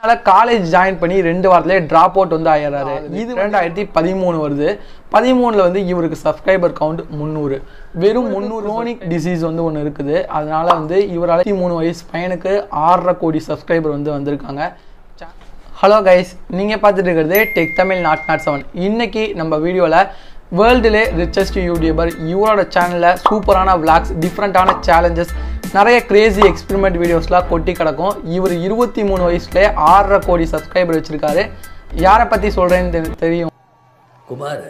college join பண்ணி ரெண்டு வாரத்திலே ட்ராப் அவுட் வந்து ஆயிடுறாரு இது ரெண்டாயிரத்தி பதிமூணு வருது பதிமூணுல வந்து இவருக்கு சப்ஸ்கிரைபர் கவுண்ட் முந்நூறு வெறும் முந்நூறு க்ரோனிக் டிசீஸ் வந்து ஒன்று இருக்குது அதனால வந்து இவரால் மூணு வயசு பையனுக்கு ஆறரை கோடி சப்ஸ்கிரைபர் வந்து வந்திருக்காங்க ஹலோ கைஸ் நீங்கள் பார்த்துட்டு இருக்கிறது tech Tamil nought nought seven இன்னைக்கு நம்ம வீடியோவில் வேர்ல்டுலே ரிச்சஸ்ட் யூடியூபர் இவரோட சேனலில் சூப்பரான விளாக்ஸ் டிஃப்ரெண்ட்டான சேலஞ்சஸ் நிறைய கிரேசி எக்ஸ்பெரிமெண்ட் வீடியோஸ்லாம் கொட்டி கிடக்கும் இவர் இருபத்தி மூணு வயசுலேயே ஆறரை கோடி சப்ஸ்கிரைபர் வச்சுருக்காரு யாரை பற்றி சொல்கிறேன்னு தெரியும் குமார்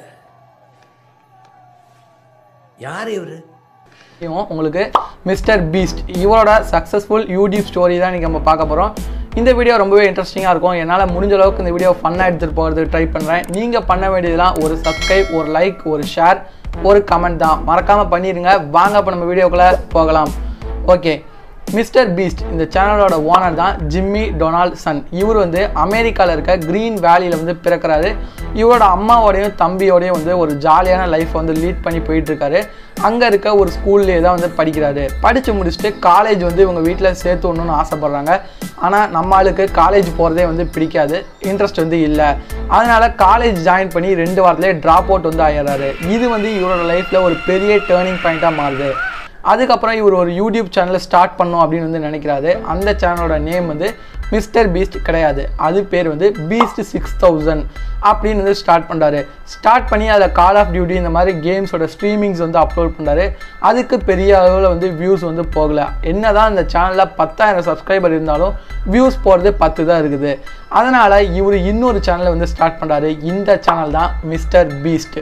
யார் இவரு தெரியும் உங்களுக்கு மிஸ்டர் பீஸ்ட் இவரோட சக்ஸஸ்ஃபுல் யூடியூப் ஸ்டோரி தான் இன்றைக்கி நம்ம பார்க்க போகிறோம் இந்த வீடியோ ரொம்பவே இன்ட்ரெஸ்டிங்காக இருக்கும் என்னால் முடிஞ்ச அளவுக்கு இந்த வீடியோ ஃபன்னாக எடுத்துகிட்டு போகிறதுக்கு ட்ரை பண்ணுறேன் நீங்கள் பண்ண வேண்டியதெல்லாம் ஒரு சப்ஸ்கிரைப் ஒரு லைக் ஒரு ஷேர் ஒரு கமெண்ட் தான் மறக்காமல் பண்ணிடுங்க வாங்க இப்போ நம்ம வீடியோக்குள்ளே போகலாம் ஓகே மிஸ்டர் பீஸ்ட் இந்த சேனலோட ஓனர் தான் ஜிம்மி டொனால்ட் சன் இவர் வந்து அமெரிக்காவில் இருக்க க்ரீன் வேலியில் வந்து பிறக்கிறாரு இவரோட அம்மாவோடையும் தம்பியோடையும் வந்து ஒரு ஜாலியான லைஃப் வந்து லீட் பண்ணி போயிட்டு இருக்காரு அங்கே இருக்க ஒரு ஸ்கூல்லேயே தான் வந்து படிக்கிறாரு படித்து முடிச்சுட்டு காலேஜ் வந்து இவங்க வீட்டில் சேர்த்து விடணும்னு ஆசைப்பட்றாங்க ஆனால் நம்ம ஆளுக்கு காலேஜ் போகிறதே வந்து பிடிக்காது இன்ட்ரெஸ்ட் வந்து இல்லை அதனால் காலேஜ் ஜாயின் பண்ணி ரெண்டு வாரத்திலே ட்ராப் அவுட் வந்து ஆயிடுறாரு இது வந்து இவரோட லைஃப்பில் ஒரு பெரிய டேர்னிங் பாயிண்ட்டாக மாறுது அதுக்கப்புறம் இவர் ஒரு யூடியூப் சேனலை ஸ்டார்ட் பண்ணும் அப்படின்னு வந்து நினைக்கிறாரு அந்த சேனலோட நேம் வந்து மிஸ்டர் பீஸ்ட் கிடையாது அது பேர் வந்து பீஸ்ட் சிக்ஸ் தௌசண்ட் அப்படின்னு வந்து ஸ்டார்ட் பண்ணுறாரு ஸ்டார்ட் பண்ணி அதில் கால் ஆஃப் டியூட்டி இந்த மாதிரி கேம்ஸோட ஸ்ட்ரீமிங்ஸ் வந்து அப்லோட் பண்ணுறாரு அதுக்கு பெரிய அளவில் வந்து வியூஸ் வந்து போகல என்னதான் இந்த சேனலில் பத்தாயிரம் சப்ஸ்கிரைபர் இருந்தாலும் வியூஸ் போகிறது பத்து தான் இருக்குது அதனால் இவர் இன்னொரு சேனலை வந்து ஸ்டார்ட் பண்ணுறாரு இந்த சேனல் தான் மிஸ்டர் பீஸ்ட்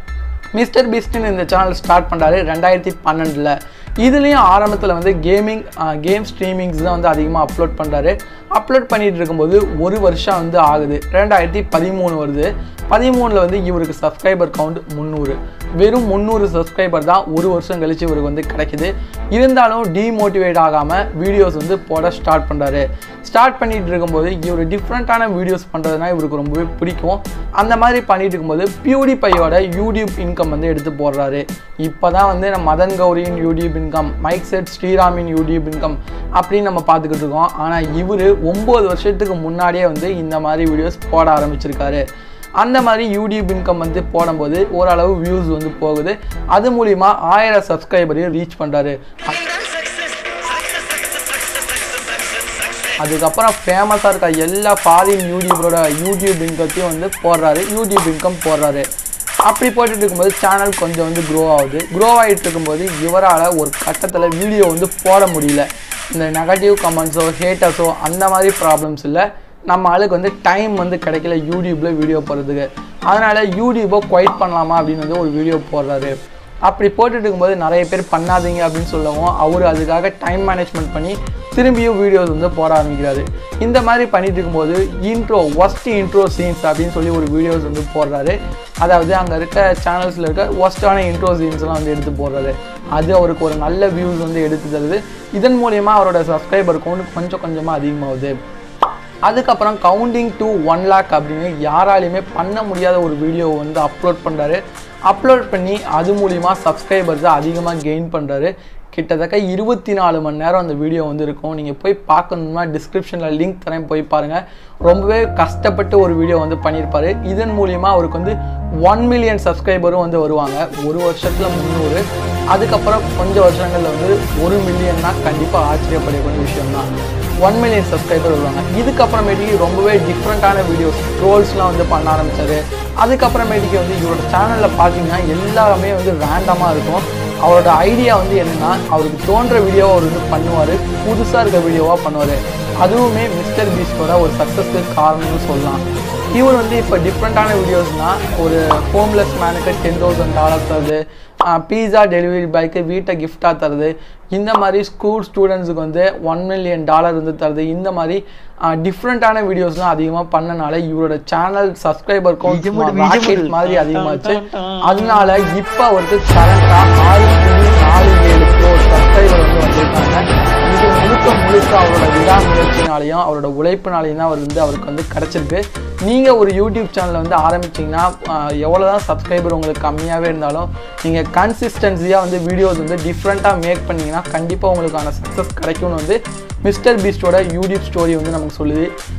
மிஸ்டர் பீஸ்ட்னு இந்த சேனல் ஸ்டார்ட் பண்ணுறாரு ரெண்டாயிரத்தி பன்னெண்டில் இதுலேயும் ஆரம்பத்தில் வந்து கேமிங் கேம் ஸ்ட்ரீமிங்ஸ் தான் வந்து அதிகமாக அப்லோட் பண்ணுறாரு அப்லோட் பண்ணிட்டு இருக்கும்போது ஒரு வருஷம் வந்து ஆகுது ரெண்டாயிரத்தி பதிமூணு வருது பதிமூணில் வந்து இவருக்கு சப்ஸ்கிரைபர் கவுண்ட் முந்நூறு வெறும் முந்நூறு சப்ஸ்கிரைபர் தான் ஒரு வருஷம் கழித்து இவருக்கு வந்து கிடைக்குது இருந்தாலும் டிமோட்டிவேட் ஆகாமல் வீடியோஸ் வந்து போட ஸ்டார்ட் பண்ணுறாரு ஸ்டார்ட் பண்ணிட்டு இருக்கும்போது இவர் டிஃப்ரெண்ட்டான வீடியோஸ் பண்ணுறதுனா இவருக்கு ரொம்பவே பிடிக்கும் அந்த மாதிரி பண்ணிட்டு இருக்கும்போது பியூடி பையோட யூடியூப் இன்கம் வந்து எடுத்து போடுறாரு இப்போ தான் வந்து நம்ம மதன் கௌரியின் யூடியூப் இன்கம் மைக் செட் ஸ்ரீராமின் யூடியூப் இன்கம் அப்படின்னு நம்ம பார்த்துக்கிட்டு இருக்கோம் ஆனால் இவர் ஒம்பது வருஷத்துக்கு முன்னாடியே வந்து இந்த மாதிரி வீடியோஸ் போட ஆரம்பிச்சிருக்காரு அந்த மாதிரி யூடியூப் இன்கம் வந்து போடும்போது ஓரளவு வியூஸ் வந்து போகுது அது மூலிமா ஆயிரம் சப்ஸ்கிரைபரையும் ரீச் பண்ணுறாரு அதுக்கப்புறம் ஃபேமஸாக இருக்க எல்லா ஃபாரின் யூடியூபரோட யூடியூப் இன்கத்தையும் வந்து போடுறாரு யூடியூப் இன்கம் போடுறாரு அப்படி போட்டுட்டு இருக்கும்போது சேனல் கொஞ்சம் வந்து க்ரோ ஆகுது க்ரோ ஆகிட்டு இருக்கும்போது இவரால் ஒரு கட்டத்தில் வீடியோ வந்து போட முடியல இந்த நெகட்டிவ் கமெண்ட்ஸோ ஹேட்டர்ஸோ அந்த மாதிரி ப்ராப்ளம்ஸ் இல்லை நம்ம ஆளுக்கு வந்து டைம் வந்து கிடைக்கல யூடியூப்பில் வீடியோ போடுறதுக்கு அதனால் யூடியூப்பை குவைட் பண்ணலாமா அப்படின்னு வந்து ஒரு வீடியோ போடுறாரு அப்படி போட்டுட்டு இருக்கும்போது நிறைய பேர் பண்ணாதீங்க அப்படின்னு சொல்லவும் அவர் அதுக்காக டைம் மேனேஜ்மெண்ட் பண்ணி திரும்பியும் வீடியோஸ் வந்து போட ஆரம்பிக்கிறாரு இந்த மாதிரி பண்ணிட்டு இருக்கும்போது இன்ட்ரோ ஒஸ்ட் இன்ட்ரோ சீன்ஸ் அப்படின்னு சொல்லி ஒரு வீடியோஸ் வந்து போடுறாரு அதாவது அங்கே இருக்க சேனல்ஸில் இருக்க ஒஸ்ட்டான இன்ட்ரோ சீன்ஸ்லாம் வந்து எடுத்து போடுறாரு அது அவருக்கு ஒரு நல்ல வியூஸ் வந்து எடுத்து தருது இதன் மூலயமா அவரோட சப்ஸ்கிரைபர் கவுண்ட் கொஞ்சம் கொஞ்சமாக அதிகமாகுது அதுக்கப்புறம் கவுண்டிங் டு ஒன் லேக் அப்படின்னு யாராலையுமே பண்ண முடியாத ஒரு வீடியோ வந்து அப்லோட் பண்ணுறாரு அப்லோட் பண்ணி அது மூலிமா சப்ஸ்கிரைபர்ஸை அதிகமாக கெயின் பண்ணுறாரு கிட்டத்தட்ட இருபத்தி நாலு மணி நேரம் அந்த வீடியோ வந்து இருக்கும் நீங்கள் போய் பார்க்கணுன்னா டிஸ்கிரிப்ஷனில் லிங்க் தரேன் போய் பாருங்கள் ரொம்பவே கஷ்டப்பட்டு ஒரு வீடியோ வந்து பண்ணியிருப்பாரு இதன் மூலிமா அவருக்கு வந்து ஒன் மில்லியன் சப்ஸ்கிரைபரும் வந்து வருவாங்க ஒரு வருஷத்தில் முந்நூறு அதுக்கப்புறம் கொஞ்சம் வருஷங்களில் வந்து ஒரு மில்லியன்னா கண்டிப்பாக ஆச்சரியப்படக்கூடிய விஷயம் தான் ஒன் மில்லியன் சப்ஸ்கிரைபர் வருவாங்க இதுக்கப்புறமேட்டுக்கு ரொம்பவே டிஃப்ரெண்ட்டான வீடியோஸ் ட்ரோல்ஸ்லாம் வந்து பண்ண ஆரம்பித்தார் அதுக்கப்புறமேட்டுக்கு வந்து இவரோட சேனலில் பார்த்தீங்கன்னா எல்லாருமே வந்து ரேண்டமாக இருக்கும் அவரோட ஐடியா வந்து என்னென்னா அவருக்கு தோன்ற வீடியோவை அவர் வந்து பண்ணுவார் புதுசாக இருக்க வீடியோவாக பண்ணுவார் அதுவுமே மிஸ்டர் பீஸ்டோட ஒரு சக்ஸஸ்க்கு காரணம்னு சொல்லலாம் இவர் வந்து இப்போ டிஃப்ரெண்ட்டான வீடியோஸ்னால் ஒரு ஹோம்லெஸ் மேனுக்கு டென் தௌசண்ட் டாலர் தருது பீஸா டெலிவரி பாய்க்கு வீட்டை கிஃப்டாக தருது இந்த மாதிரி ஸ்கூல் ஸ்டூடெண்ட்ஸுக்கு வந்து ஒன் மில்லியன் டாலர் வந்து தருது இந்த மாதிரி டிஃப்ரெண்ட்டான வீடியோஸ்லாம் அதிகமாக பண்ணனால இவரோட சேனல் சப்ஸ்கிரைபர் கவுண்ட் மாதிரி அதிகமாச்சு அதனால இப்போ அவருக்கு கரண்டாக ஆறு புள்ளி நாலு ஏழு க்ரோர் சப்ஸ்கிரைபர் வந்து வந்திருக்காங்க இது முழுக்க முழுக்க அவரோட விடாமுயற்சினாலையும் அவரோட உழைப்பினாலையும் தான் அவர் வந்து அவருக்கு வந்து கிடச்சிருக்கு நீங்கள் ஒரு யூடியூப் சேனலை வந்து ஆரம்பிச்சிங்கன்னா எவ்வளோ தான் சப்ஸ்கிரைபர் உங்களுக்கு கம்மியாகவே இருந்தாலும் நீங்கள் கன்சிஸ்டன்சியாக வந்து வீடியோஸ் வந்து டிஃப்ரெண்ட்டாக மேக் பண்ணிங்கன்னா கண்டிப்பாக உங்களுக்கான சக்ஸஸ் கிடைக்கும்னு வந்து மிஸ்டர் பீஸ்டோட யூடியூப் ஸ்டோரி வந்து நமக்கு சொல்லுது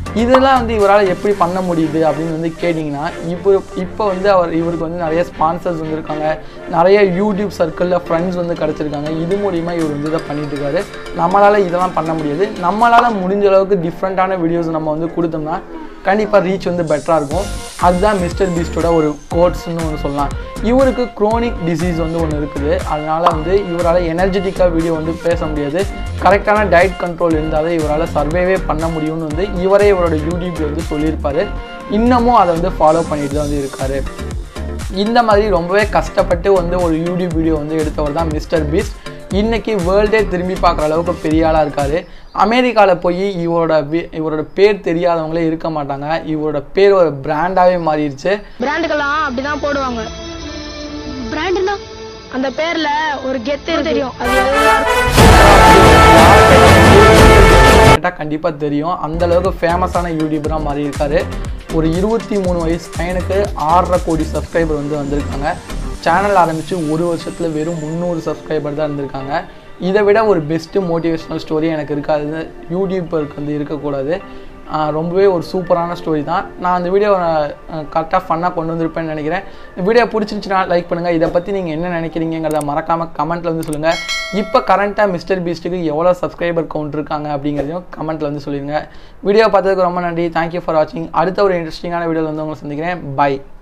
இதெல்லாம் வந்து இவரால் எப்படி பண்ண முடியுது அப்படின்னு வந்து கேட்டிங்கன்னா இப்போ இப்போ வந்து அவர் இவருக்கு வந்து நிறைய ஸ்பான்சர்ஸ் வந்திருக்காங்க நிறைய யூடியூப் சர்க்கிளில் ஃப்ரெண்ட்ஸ் வந்து கிடச்சிருக்காங்க இது மூலிமா இவர் வந்து இதை பண்ணிட்டு இருக்காரு நம்மளால் இதெல்லாம் பண்ண முடியாது நம்மளால் முடிஞ்ச அளவுக்கு டிஃப்ரெண்ட்டான வீடியோஸ் நம்ம வந்து கொடுத்தோம்னா கண்டிப்பாக ரீச் வந்து பெட்டராக இருக்கும் அதுதான் மிஸ்டர் பீஸ்டோட ஒரு கோட்ஸ்னு ஒன்று சொல்லலாம் இவருக்கு குரோனிக் டிசீஸ் வந்து ஒன்று இருக்குது அதனால் வந்து இவரால் எனர்ஜெட்டிக்காக வீடியோ வந்து பேச முடியாது கரெக்டான டயட் கண்ட்ரோல் இருந்தாலே இவரால் சர்வேவே பண்ண முடியும்னு வந்து இவரே இவரோட யூடியூப்ல வந்து சொல்லியிருப்பாரு இன்னமும் அதை வந்து ஃபாலோ பண்ணிட்டு தான் வந்து இருக்காரு இந்த மாதிரி ரொம்பவே கஷ்டப்பட்டு வந்து ஒரு யூடியூப் வீடியோ வந்து எடுத்தவர் தான் மிஸ்டர் பீஸ்ட் இன்னைக்கு வேர்ல்டே திரும்பி பார்க்குற அளவுக்கு பெரிய ஆளாக இருக்காரு அமெரிக்காவில் போய் இவரோட வி- இவரோட பேர் தெரியாதவங்களே இருக்க மாட்டாங்க இவரோட பேர் ஒரு பிராண்டாகவே மாறிடுச்சு பிராண்டுக்கெல்லாம் அப்படிதான் போடுவாங்க பிராண்டுனா அந்த பேர்ல ஒரு கெத்து தெரியும் அது எல்லாருக்கும் கேட்டால் கண்டிப்பாக தெரியும் அந்த அளவுக்கு ஃபேமஸான யூடியூபராக மாறி இருக்காரு ஒரு இருபத்தி மூணு வயசு பையனுக்கு ஆறரை கோடி சப்ஸ்கிரைபர் வந்து வந்திருக்காங்க சேனல் ஆரம்பித்து ஒரு வருஷத்தில் வெறும் முந்நூறு சப்ஸ்கிரைபர் தான் இருந்திருக்காங்க இதை விட ஒரு பெஸ்ட்டு மோட்டிவேஷனல் ஸ்டோரி எனக்கு இருக்காது யூடியூபருக்கு வந்து இருக்கக்கூடாது ஆஹ் ரொம்பவே ஒரு சூப்பரான ஸ்டோரி தான் நான் அந்த வீடியோ கரெக்டாக ஃபன்னாக கொண்டு வந்திருப்பேன்னு நினைக்கிறேன் இந்த வீடியோ பிடிச்சிருந்துச்சுன்னா லைக் பண்ணுங்கள் இதை பற்றி நீங்கள் என்ன நினைக்கிறீங்கிறத மறக்காமல் கமெண்ட்டில் வந்து சொல்லுங்கள் இப்போ கரண்ட்டாக மிஸ்டர் பீஸ்ட்டுக்கு எவ்வளோ சப்ஸ்கிரைபர் கவுண்ட் இருக்காங்க அப்படிங்கிறதையும் கமெண்ட்டில் வந்து சொல்லிடுங்க வீடியோ பார்த்ததுக்கு ரொம்ப நன்றி தேங்க்யூ ஃபார் வாட்சிங் அடுத்த ஒரு இன்ட்ரெஸ்டிங்கான வீடியோவில் வந்து உங்களை சந்திக்கிறேன் பை